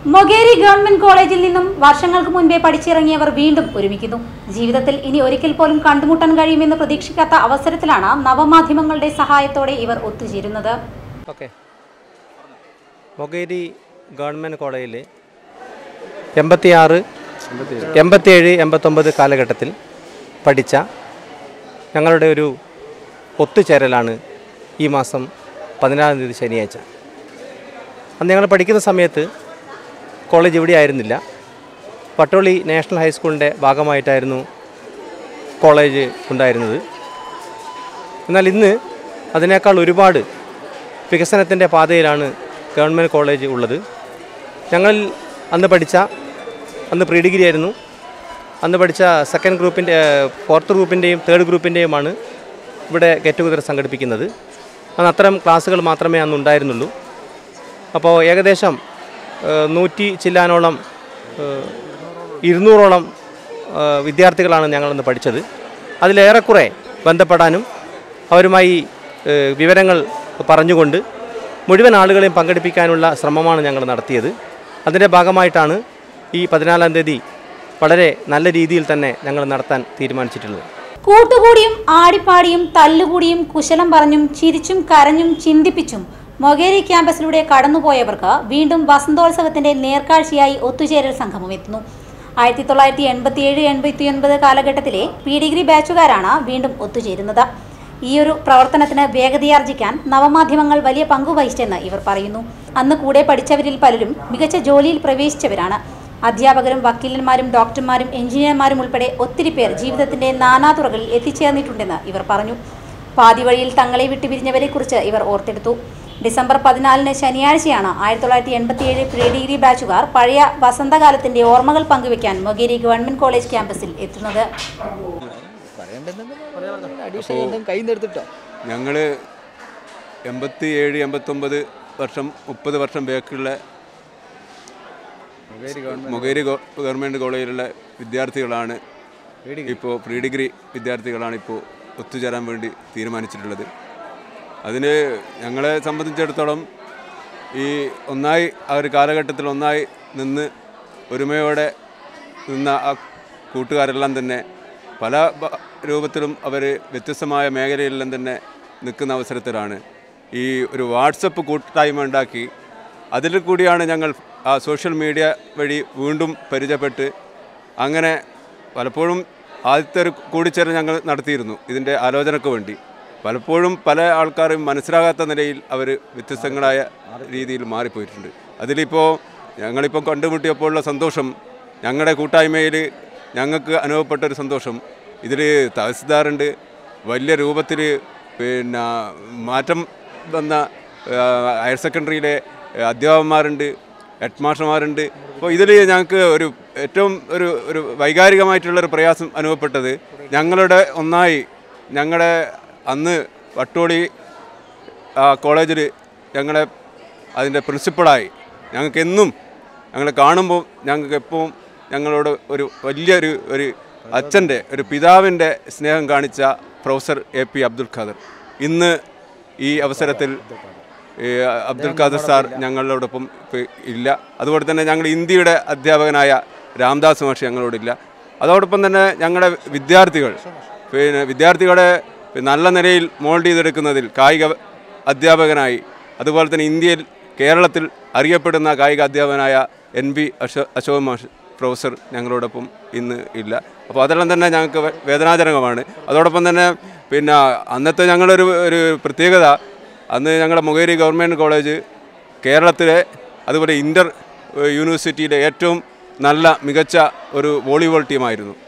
Mokeri government കോളേജിൽ നിന്നും വർഷങ്ങൾക്ക് മുൻപേ പഠിച്ചിറങ്ങിയവർ വീണ്ടും ഒരുമിക്കുന്നു ജീവിതത്തിൽ ഇനി ഒരിക്കൽ പോലും കണ്ടുമുട്ടാൻ കഴിയുമെന്ന് പ്രതീക്ഷിക്കാത്ത അവസരത്തിലാണ് നവമാധ്യമങ്ങളുടെ സഹായത്തോടെ ഇവർ ഒത്തുചേരുന്നത് ഓക്കെ മൊകേരി ഗവൺമെൻറ് കോളേജിൽ എൺപത്തിയാറ് എൺപത്തിയേഴ് എൺപത്തൊമ്പത് കാലഘട്ടത്തിൽ പഠിച്ച ഞങ്ങളുടെ ഒരു ഒത്തുചേരലാണ് ഈ മാസം പതിനാറാം തീയതി ശനിയാഴ്ച അന്ന് ഞങ്ങൾ പഠിക്കുന്ന സമയത്ത് കോളേജ് ഇവിടെ ആയിരുന്നില്ല പട്ടോളി നാഷണൽ ഹൈസ്കൂളിൻ്റെ ഭാഗമായിട്ടായിരുന്നു കോളേജ് ഉണ്ടായിരുന്നത് എന്നാൽ ഇന്ന് അതിനേക്കാൾ ഒരുപാട് വികസനത്തിൻ്റെ പാതയിലാണ് ഗവൺമെൻറ് കോളേജ് ഉള്ളത് ഞങ്ങൾ അന്ന് പഠിച്ച അന്ന് പ്രീ ഡിഗ്രി ആയിരുന്നു അന്ന് പഠിച്ച സെക്കൻഡ് ഗ്രൂപ്പിൻ്റെ ഫോർത്ത് ഗ്രൂപ്പിൻ്റെയും തേർഡ് ഗ്രൂപ്പിൻ്റെയുമാണ് ഇവിടെ ഗെറ്റ് ടുഗദർ സംഘടിപ്പിക്കുന്നത് അന്ന് അത്തരം ക്ലാസ്സുകൾ മാത്രമേ അന്ന് ഉണ്ടായിരുന്നുള്ളൂ അപ്പോൾ ഏകദേശം ഏഹ്, നൂറ്റി ചില്ലാനോളം ഏഹ്, ഇരുന്നൂറോളം ഏഹ്, വിദ്യാർത്ഥികളാണ് ഞങ്ങളന്ന് പഠിച്ചത് അതിലേറെക്കുറെ ബന്ധപ്പെടാനും അവരുമായി ഏഹ്, വിവരങ്ങൾ പറഞ്ഞുകൊണ്ട് മുഴുവൻ ആളുകളെയും പങ്കെടുപ്പിക്കാനുള്ള ശ്രമമാണ് ഞങ്ങൾ നടത്തിയത് അതിൻ്റെ ഭാഗമായിട്ടാണ് ഈ പതിനാലാം തീയതി വളരെ നല്ല രീതിയിൽ തന്നെ ഞങ്ങൾ നടത്താൻ തീരുമാനിച്ചിട്ടുള്ളത് കൂട്ടുകൂടിയും ആടിപ്പാടിയും തല്ലുകൂടിയും കുശലം പറഞ്ഞും ചിരിച്ചും കരഞ്ഞും ചിന്തിപ്പിച്ചും മൊകേരി ക്യാമ്പസിലൂടെ കടന്നുപോയവർക്ക് വീണ്ടും വസന്തോത്സവത്തിന്റെ നേർക്കാഴ്ചയായി ഒത്തുചേരൽ സംഗമം എത്തുന്നു ആയിരത്തി തൊള്ളായിരത്തി എൺപത്തി ഏഴ് എൺപത്തി ഒൻപത് കാലഘട്ടത്തിലെ പി ഡിഗ്രി ബാച്ചുകാരാണ് വീണ്ടും ഒത്തുചേരുന്നത് ഈയൊരു പ്രവർത്തനത്തിന് വേഗതയാർജിക്കാൻ നവമാധ്യമങ്ങൾ വലിയ പങ്കുവഹിച്ചെന്ന് ഇവർ പറയുന്നു അന്ന് കൂടെ പഠിച്ചവരിൽ പലരും മികച്ച ജോലിയിൽ പ്രവേശിച്ചവരാണ് അധ്യാപകരും വക്കീലന്മാരും ഡോക്ടർമാരും എഞ്ചിനീയർമാരും ഉൾപ്പെടെ ഒത്തിരി പേർ ജീവിതത്തിന്റെ നാനാതുറകളിൽ എത്തിച്ചേർന്നിട്ടുണ്ടെന്ന് ഇവർ പറഞ്ഞു പാതി വഴിയിൽ തങ്ങളെ വിട്ടുപിരിഞ്ഞവരെക്കുറിച്ച് ഇവർ ഓർത്തെടുത്തു ഡിസംബർ പതിനാലിന് ശനിയാഴ്ചയാണ് ആയിരത്തി തൊള്ളായിരത്തി എൺപത്തിയേഴ് പ്രീ ഡിഗ്രി ബാച്ചുകാർ പഴയ വസന്തകാലത്തിന്റെ ഓർമ്മകൾ പങ്കുവയ്ക്കാൻ മൊഗേരി ഗവൺമെന്റ് കോളേജ് ക്യാമ്പസിൽ എത്തുന്നത് അഡീഷണൽ കയ്യിൽ നിന്ന് എടുത്തിട്ടോ ഞങ്ങൾ എൺപത്തി ഏഴ് എൺപത്തൊമ്പത് വർഷം മുപ്പത് വർഷം ബാക്കിയുള്ള മൊകേരി ഗവ- ഗവൺമെൻറ് കോളേജിലുള്ള വിദ്യാർത്ഥികളാണ് ഇപ്പോൾ പ്രീ ഡിഗ്രി വിദ്യാർത്ഥികളാണ് ഇപ്പോൾ ഒത്തുചേരാൻ വേണ്ടി തീരുമാനിച്ചിട്ടുള്ളത് അതിന് ഞങ്ങളെ സംബന്ധിച്ചിടത്തോളം ഈ ഒന്നായി ആ ഒരു കാലഘട്ടത്തിൽ ഒന്നായി നിന്ന് ഒരുമയോടെ നിന്ന ആ കൂട്ടുകാരെല്ലാം തന്നെ പല ബ- രൂപത്തിലും അവർ വ്യത്യസ്തമായ മേഖലയിലെല്ലാം തന്നെ നിൽക്കുന്ന അവസരത്തിലാണ് ഈ ഒരു വാട്സപ്പ് കൂട്ടായ്മ ഉണ്ടാക്കി അതിൽ കൂടിയാണ് ഞങ്ങൾ ആ സോഷ്യൽ മീഡിയ വഴി വീണ്ടും പരിചയപ്പെട്ട് അങ്ങനെ പലപ്പോഴും ആദ്യത്തെ ഒരു കൂടിച്ചേരൽ ഞങ്ങൾ നടത്തിയിരുന്നു ഇതിൻ്റെ ആലോചനയ്ക്ക് വേണ്ടി പലപ്പോഴും പല ആൾക്കാരും മനസ്സിലാകാത്ത നിലയിൽ അവർ വ്യത്യസ്തങ്ങളായ രീതിയിൽ മാറിപ്പോയിട്ടുണ്ട് അതിലിപ്പോൾ ഞങ്ങളിപ്പോൾ കണ്ടുമുട്ടിയപ്പോൾ ഉള്ള സന്തോഷം ഞങ്ങളുടെ കൂട്ടായ്മയിൽ ഞങ്ങൾക്ക് അനുഭവപ്പെട്ട ഒരു സന്തോഷം ഇതിൽ തഹസിൽദാറുണ്ട് വലിയ രൂപത്തിൽ പിന്നെ മാറ്റം വന്ന ആ, ഹയർ സെക്കൻഡറിയിലെ അധ്യാപകന്മാരുണ്ട് ഹെഡ് മാസ്റ്റർമാരുണ്ട് അപ്പോൾ ഇതിൽ ഞങ്ങൾക്ക് ഒരു ഏറ്റവും ഒരു ഒരു വൈകാരികമായിട്ടുള്ളൊരു പ്രയാസം അനുഭവപ്പെട്ടത് ഞങ്ങളുടെ ഒന്നായി ഞങ്ങളുടെ അന്ന് വട്ടോളി കോളേജിൽ ഞങ്ങളെ അതിൻ്റെ പ്രിൻസിപ്പളായി ഞങ്ങൾക്ക് എന്നും ഞങ്ങളെ കാണുമ്പോൾ ഞങ്ങൾക്ക് എപ്പോഴും ഞങ്ങളോട് ഒരു വലിയൊരു ഒരു അച്ഛൻ്റെ ഒരു പിതാവിൻ്റെ സ്നേഹം കാണിച്ച professor A P Abdul Khader ഇന്ന് ഈ അവസരത്തിൽ ഈ അബ്ദുൽ ഖാദർ സാർ ഞങ്ങളോടൊപ്പം ഇപ്പം ഇല്ല അതുപോലെ തന്നെ ഞങ്ങൾ ഇന്ത്യയുടെ അധ്യാപകനായ രാംദാസ് മാഷി ഞങ്ങളോടില്ല അതോടൊപ്പം തന്നെ ഞങ്ങളുടെ വിദ്യാർത്ഥികൾ പിന്നെ വിദ്യാർത്ഥികളെ നല്ല നിലയിൽ മോൾഡ് ചെയ്തെടുക്കുന്നതിൽ കായിക അധ്യാപകനായി അതുപോലെ തന്നെ ഇന്ത്യയിൽ കേരളത്തിൽ അറിയപ്പെടുന്ന കായിക അധ്യാപകനായ എൻ ബി അശോ അശോക് മാഷ് പ്രൊഫസർ ഞങ്ങളോടൊപ്പം ഇന്ന് ഇല്ല അപ്പോൾ അതെല്ലാം തന്നെ ഞങ്ങൾക്ക് വേ- വേദനാജനകമാണ് അതോടൊപ്പം തന്നെ പിന്നെ അന്നത്തെ ഞങ്ങളൊരു ഒരു പ്രത്യേകത അന്ന് ഞങ്ങളുടെ മൊകേരി ഗവൺമെൻറ് കോളേജ് കേരളത്തിലെ അതുപോലെ ഇൻ്റർ യൂണിവേഴ്സിറ്റിയിലെ ഏറ്റവും നല്ല മികച്ച ഒരു വോളിബോൾ ടീമായിരുന്നു